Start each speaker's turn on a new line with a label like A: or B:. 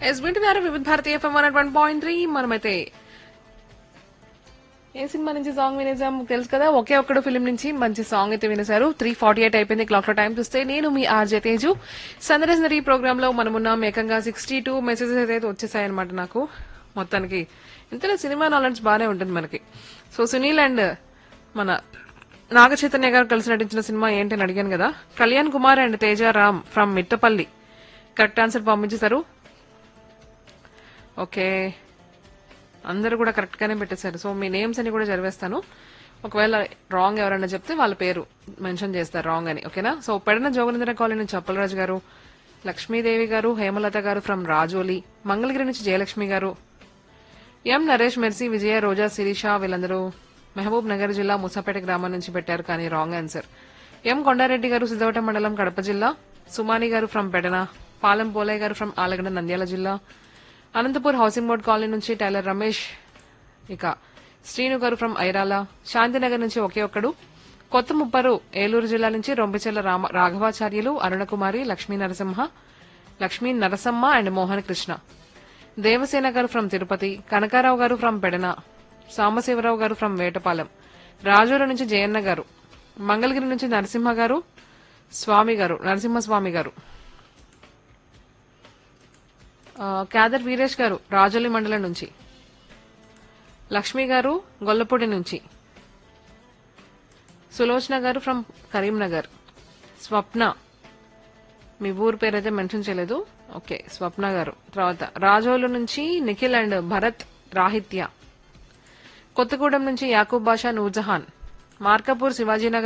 A: yes వింటున్నారు Vividh Bharati FM one one point three మనమైతే ఏ సినిమా నుంచి సాంగ్ వినేసాం తెలుసు కదా ఒకే ఒక్కడు ఫిలిం నుంచి మంచి సాంగ్ అయితే వినేశారు త్రీ ఫార్టీ ఎయిట్ అయిపోయింది క్లాక్ లో టైం చూస్తే నేను మీ ఆర్జే తేజు సందర్శనరీ ప్రోగ్రామ్ లో మనమున్నాం ఏకంగా సిక్స్టీ టూ మెసేజెస్ అయితే వచ్చేసాయి అనమాట నాకు మొత్తానికి ఇంతలో సినిమా నాలెడ్జ్ బాగానే ఉంటుంది మనకి సో సునీల్ అండ్ మన నాగ చైతన్య గారు కలిసి నటించిన సినిమా ఏంటి అని అడిగాను కదా Kalyan Kumar and Teja Ram from Mittapalli correct answer పంపించేశారు ఓకే అందరూ కూడా కరెక్ట్ గానే పెట్టేశారు సో మీ నేమ్స్ అని కూడా చదివేస్తాను ఒకవేళ రాంగ్ ఎవరైనా చెప్తే వాళ్ళ పేరు మెన్షన్ చేస్తారు రాంగ్ అని ఓకేనా సో పెడన జోగనేంద్ర కాలనీ నుంచి అప్పలరాజు గారు లక్ష్మీదేవి గారు హేమలత గారు ఫ్రమ్ రాజోలి మంగళగిరి నుంచి జయలక్ష్మి గారు ఎం నరేష్ మెర్సీ విజయ రోజా శిరీష వీళ్ళందరూ మహబూబ్ నగర్ జిల్లా ముసాపేట గ్రామం నుంచి పెట్టారు కానీ రాంగ్ ఆన్సర్ ఎం కొండారెడ్డి గారు సిద్ధవట మండలం కడప జిల్లా సుమాని గారు ఫ్రమ్ పెడన పాలెం పోలయ్య గారు ఫ్రమ్ ఆలగడ్డ నంద్యాల జిల్లా అనంతపూర్ హౌసింగ్ బోర్డ్ కాలనీ నుంచి టైలర్ రమేష్ ఇక శ్రీను గారు ఫ్రమ్ ఐరాల శాంతినగర్ నుంచి ఒకే ఒక్కడు కొత్త ముప్పరు ఏలూరు జిల్లా నుంచి రొంపిచెల్ల రామ రాఘవాచార్యులు అరుణకుమారి లక్ష్మీ నరసింహ లక్ష్మీ నరసమ్మ అండ్ మోహన్ కృష్ణ దేవసేన గారు ఫ్రమ్ తిరుపతి కనకారావు గారు ఫ్రమ్ పెడన సాంబశివరావు గారు ఫ్రమ్ వేటపాలెం రాజూరు నుంచి జయన్న గారు మంగళగిరి నుంచి నరసింహ గారు స్వామి గారు నరసింహస్వామి గారు ఆ, క్యాదర్ వీరేష్ గారు రాజోలి మండలం నుంచి లక్ష్మి గారు గొల్లపూడి నుంచి సులోచన గారు ఫ్రమ్ కరీంనగర్ స్వప్న మీ ఊరు పేరు అయితే మెన్షన్ చేయలేదు ఓకే స్వప్న గారు తర్వాత రాజోలు నుంచి నిఖిల్ అండ్ భరత్ రాహిత్య కొత్తగూడెం నుంచి యాకూబ్ బాషా నూర్జహాన్ మార్కపూర్ శివాజీనగర్